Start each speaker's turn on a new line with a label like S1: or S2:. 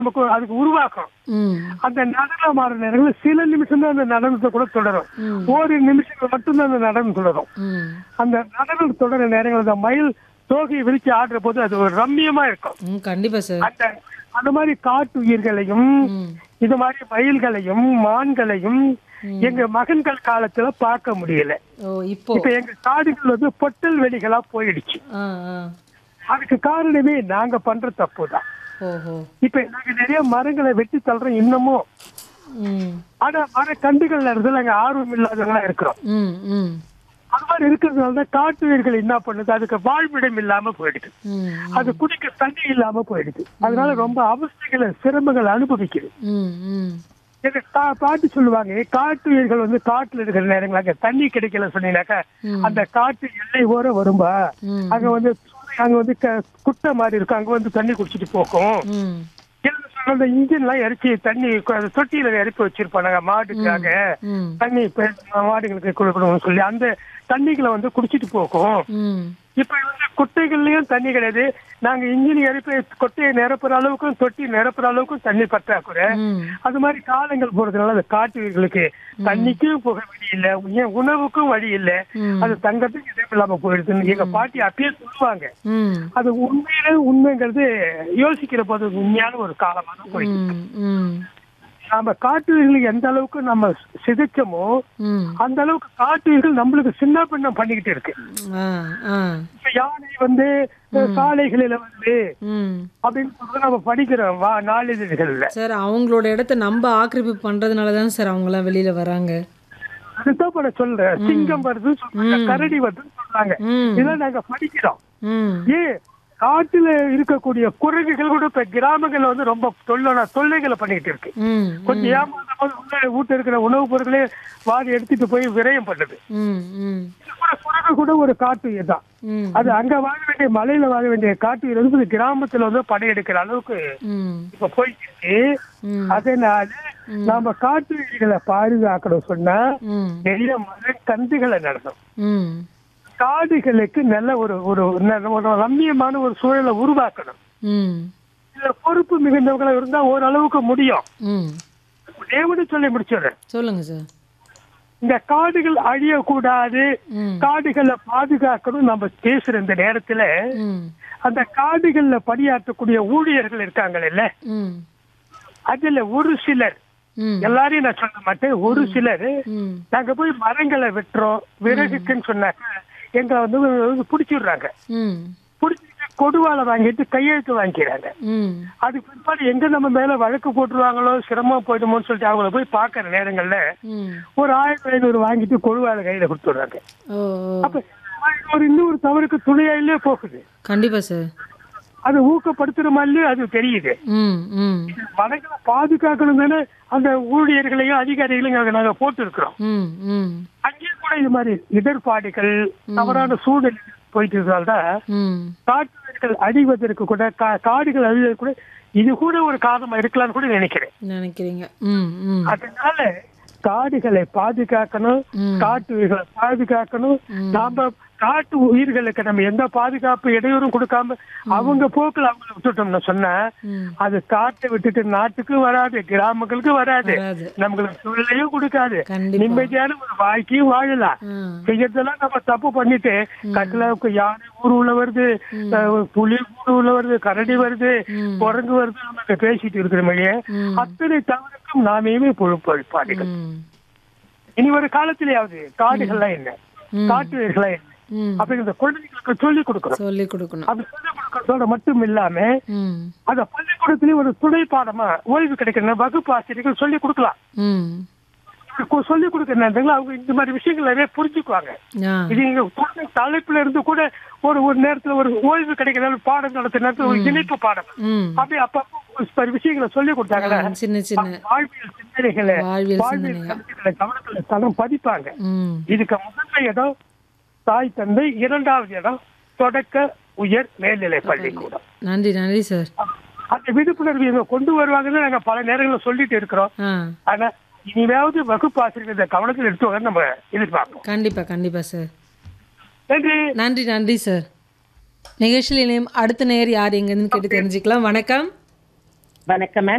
S1: நமக்கு அதுக்கு உருவாக்கும்
S2: ம்
S1: அந்த நடனம் மாற நேரங்களில் சில நிமிஷம் தான் அந்த நடனத்தை கூட தொடரும்
S2: ம்.
S1: ஒரு நிமிஷங்கள் மட்டும்தான் அந்த நடனம் தொடரும்
S2: ம்
S1: அந்த நடனம் தொடர நேரங்கள் அந்த மயில் தோகையை விரிச்சு ஆடுற போது அது ஒரு ரம்மியமா இருக்கும்
S2: ம் கண்டிப்பா சார்
S1: அந்த அந்த மாதிரி காட்டு உயிர்களையும்
S2: ம்
S1: இது மாதிரி மயில்களையும் மான்களையும் எங்க மகன்கள் காலத்துல பார்க்க முடியல
S2: ஓ இப்போ
S1: இப்ப எங்க காடுகள் வந்து பொட்டல் வெளிகளா போயிடுச்சு
S2: ஆ ஆ
S1: அதுக்கு காரணமே நாங்க பண்ற தப்பு தான்
S2: ஓஹோ
S1: இப்ப நாங்க நிறைய மரங்களை வெட்டி தள்ளுறோம் இன்னமும்
S2: ம்
S1: ஆனா மர கண்டுகள்ல இருந்து நாங்க ஆர்வம் இல்லாதவங்களா இருக்கிறோம்
S2: ம் ம்
S1: அது மாதிரி இருக்கிறதுனால தான் காட்டு உயிர்கள் என்ன பண்ணுது அதுக்கு வாழ்விடம் இல்லாம போயிடுது
S2: ம்
S1: அது குடிக்க தண்ணி இல்லாம போயிடுது அதனால ரொம்ப அவஸ்தைகளை சிரமங்களை அனுபவிக்குது
S2: ம் ம்
S1: எங்க தா- பாட்டி சொல்லுவாங்க காட்டு உயிர்கள் வந்து காட்டுல இருக்கிற நேரங்கள் அங்க தண்ணி கிடைக்கல சொன்னீங்கன்னாக்கா
S2: ம்.
S1: அந்த காட்டு எல்லை ஓர வரும்பா
S2: ம்.
S1: அங்க வந்து அங்க வந்து க- குட்டை மாதிரி இருக்கும் அங்க வந்து தண்ணி குடிச்சிட்டு போகும்
S2: ம்
S1: இல்லைன்னு சொன்னா அந்த இன்ஜின் எல்லாம் இறச்சி தண்ணி கு- அந்த தொட்டியில இறக்கி வச்சிருப்பாங்க மாடுக்காக
S2: ம்
S1: தண்ணி இப்ப மாடுகளுக்கு கொடுக்கணும்னு சொல்லி அந்த தண்ணிகளை வந்து குடிச்சிட்டு போகும்
S2: ம்
S1: இப்ப வந்து குட்டைகள்லயும் தண்ணி கிடையாது நாங்க இன்ஜின் இறப்பி கொட்டையை நிரப்புற அளவுக்கும் தொட்டி நிரப்புற அளவுக்கும் தண்ணி பற்றாக்குறை
S2: ம்
S1: அது மாதிரி காலங்கள் போறதுனால அந்த காட்டு உயிர்களுக்கு தண்ணிக்கும் போக வழி இல்ல ஏன் உணவுக்கும் வழி இல்ல
S2: ம்.
S1: அது தங்கத்துக்கு இடம் இல்லாம போயிடுதுன்னு எங்க பாட்டி அப்பயே சொல்லுவாங்க
S2: ம்
S1: அது உண்மையில உண்மைங்கிறது யோசிக்கிற போது உண்மையான ஒரு காலமா தான் போயிடுது
S2: ம் ம்
S1: நாம காட்டு உயிர்களுக்கு எந்த அளவுக்கு நம்ம சிதைச்சோமோ
S2: ம்
S1: அந்த அளவுக்கு காட்டு உயிர்கள் நம்மளுக்கு சின்ன பின்னம் பண்ணிக்கிட்டு இருக்கு
S2: ஆ ஆ
S1: இப்ப யானை வந்து சாலைகளில வந்து
S2: ம்
S1: அப்படின்னு சொல்றது நம்ம படிக்கிறோம் வா நாளிதழ்கள்ல
S2: சார் அவங்களோட இடத்த நம்ம ஆக்கிரமிப்பு பண்றதுனால தான் சார் அவங்களாம் வெளியில வராங்க
S1: அதுதான் இப்ப நான் சொல்றேன் சிங்கம் வருதுன்னு சொல்றாங்க கரடி வருதுன்னு சொல்றாங்க
S2: ம்
S1: இதெல்லாம் நாங்க படிக்கிறோம்
S2: ம்
S1: ஏன் காட்டுல இருக்கக்கூடிய குரங்குகள் கூட இப்ப கிராமங்கள்ல வந்து ரொம்ப தொல்லை தொல்லைகளை பண்ணிக்கிட்டு இருக்கு
S2: ம்
S1: கொஞ்சம் ஏமாந்த போது உள்ள வீட்டு இருக்கிற உணவுப் பொருட்களே வாரி எடுத்துட்டு போய் விரயம் பண்ணுது
S2: ம் ம்
S1: இது கூட குரங்கு கூட ஒரு காட்டு உயிர் தான்
S2: ம்
S1: அது அங்க வாழ வேண்டிய மலையில வாழ வேண்டிய காட்டு உயிர் வந்து இது கிராமத்துல வந்து படையெடுக்கிற அளவுக்கு
S2: ம்
S1: இப்ப போயிட்டு இருக்கு
S2: ம்
S1: அதனால நாம காட்டு உயிர்களை பாதுகாக்கணும் சொன்னா
S2: ம்
S1: நிறைய மரக்கன்றுகளை நடணும்
S2: ம்
S1: காடுகளுக்கு நல்ல ஒரு ஒரு ந- ஒரு ரம்மியமான ஒரு சூழலை உருவாக்கணும்
S2: ம்
S1: இதுல பொறுப்பு மிகுந்தவங்களா இருந்தா ஓரளவுக்கு முடியும்
S2: ம்
S1: தேவனு சொல்லி முடிச்சிடுறேன்
S2: சொல்லுங்க சார்
S1: இந்த காடுகள் அழியக்கூடாது
S2: ம்
S1: காடுகளை பாதுகாக்கணும் நம்ம பேசுற இந்த நேரத்துல
S2: ம்
S1: அந்த காடுகள்ல பணியாற்றக்கூடிய ஊழியர்கள் இருக்காங்கல்ல
S2: ம்
S1: அதுல ஒரு சிலர்
S2: ம்
S1: எல்லாரையும் நான் சொல்ல மாட்டேன் ஒரு சிலர்
S2: ம்
S1: நாங்க போய் மரங்களை வெட்டுறோம் விறகுக்குன்னு சொன்னாக்க எங்களை வந்து பிடிச்சிடுறாங்க
S2: ம்
S1: பிடிச்சிட்டு கொடுவாலை வாங்கிட்டு கையெழுத்து வாங்கிக்கிறாங்க
S2: ம்
S1: அதுக்கு பிற்பாடு எங்க நம்ம மேல வழக்கு போட்டுருவாங்களோ சிரமம் போயிடுமோன்னு சொல்லிட்டு அவங்கள போய் பாக்குற நேரங்கள்ல
S2: ம்
S1: ஒரு ஆயிரத்தி ஐநூறு வாங்கிட்டு கொடுவாலை கையில கொடுத்துடுறாங்க
S2: ஓ ஓ
S1: அப்ப ஒரு இன்னொரு தவறுக்கு துணையாயிலே போகுது
S2: கண்டிப்பா சார்
S1: அது ஊக்கப்படுத்துற மாதிரிலே அது தெரியுது
S2: ம் ம்
S1: வனங்களை பாதுகாக்கணும் தானே அந்த ஊழியர்களையும் அதிகாரிகளையும் அங்க நாங்க போட்டு இருக்கிறோம்
S2: ம் ம்
S1: அங்கேயும் கூட இது மாதிரி இடர்பாடுகள் தவறான சூழ்நிலை போயிட்டு இருக்கிறதால்தான்
S2: ம்
S1: காட்டுகள் அழிவதற்கு கூட கா- காடுகள் அழிவதற்கு கூட இது கூட ஒரு காரணமா இருக்கலாம்னு கூட நினைக்கிறேன்
S2: நினைக்கிறீங்க ம் ம்
S1: அதனால காடுகளை பாதுகாக்கணும்
S2: ம்.
S1: காட்டு உயிர்களை பாதுகாக்கணும் நாம காட்டு உயிர்களுக்கு நம்ம எந்த பாதுகாப்பு இடையூறும் கொடுக்காம அவங்க போக்குல அவங்கள விட்டுட்டோம்னு சொன்னா
S2: ம்
S1: அது காட்டை விட்டுட்டு நாட்டுக்கும் வராது கிராமங்களுக்கும் வராது
S2: வராது
S1: நம்மளுக்கு சூழ்நிலையும் கொடுக்காது
S2: கண்டிப்பா
S1: நிம்மதியான ஒரு வாழ்க்கையும் வாழலாம்
S2: ம்
S1: செய்யறதெல்லாம் நம்ம தப்பு பண்ணிட்டு கட்டில யானை ஊர் உள்ள வருது அஹ், புலி ஊர் உள்ள வருது கரடி வருது
S2: ம்.
S1: குரங்கு வருது நம்ம இங்க பேசிட்டு இருக்கிற மொழியே
S2: ம்.
S1: அத்தனை தவறுக்கும் நாமே பொறுப்பாளிகள்
S2: ம்
S1: இனி ஒரு காலத்திலேயாவது காடுகள்லாம் என்ன
S2: ம்.
S1: காட்டு உயிர்கள்லாம் என்ன
S2: ம்
S1: அப்படிங்கிற குழந்தைகளுக்கு சொல்லி கொடுக்கணும்
S2: சொல்லி கொடுக்கணும்
S1: அது சொல்லி கொடுக்கறதோட மட்டும் இல்லாம
S2: ம்
S1: அத பள்ளிக்கூடத்திலேயே ஒரு துணை பாடமா ஓய்வு கிடைக்கிற வகுப்பு ஆசிரியர்கள் சொல்லி கொடுக்கலாம்
S2: ம்
S1: கு- சொல்லி கொடுக்கிற நேரத்துல அவங்க இந்த மாதிரி விஷயங்கள் நிறைய புரிஞ்சுக்குவாங்க
S2: ஆ
S1: இது நீங்க கொடுத்த தலைப்புல இருந்து கூட ஒரு ஒரு நேரத்துல ஒரு ஓய்வு கிடைக்கிற நேரம் பாடம் நடத்துற நேரத்துல ஒரு இணைப்பு பாடம்
S2: ம்
S1: அப்படி அப்பப்போ ஒரு சில விஷயங்களை சொல்லி கொடுத்தாங்கல்ல
S2: ஆ, சின்ன சின்ன
S1: வாழ்வியல் சிந்தனைகளை
S2: வாழ்வியல்
S1: வாழ்வியல்
S2: சிந்தனைகள்
S1: கருத்துக்களை கவனத்துல தரம் பதிப்பாங்க
S2: ம்
S1: இதுக்கு முதன்மை இடம் தாய் தந்தை இரண்டாவது இடம் தொடக்க உயர் மேல்நிலை பள்ளிக்கூடம்
S2: நன்றி நன்றி சார்
S1: அந்த விழிப்புணர்வு இவங்க கொண்டு வருவாங்கன்னு நாங்க பல நேரங்களில் சொல்லிட்டு இருக்கிறோம்
S2: ஆ
S1: ஆனா இனியாவது வகுப்பு ஆசிரியர் இதை கவனத்தில் எடுத்து நம்ம எதிர்பார்ப்போம்
S2: கண்டிப்பா கண்டிப்பா சார்
S1: நன்றி
S2: நன்றி நன்றி சார் நிகழ்ச்சியில் இணையம் அடுத்த நேர் யார் எங்கன்னு கேட்டு தெரிஞ்சுக்கலாம் வணக்கம்
S3: வணக்கம் மேம்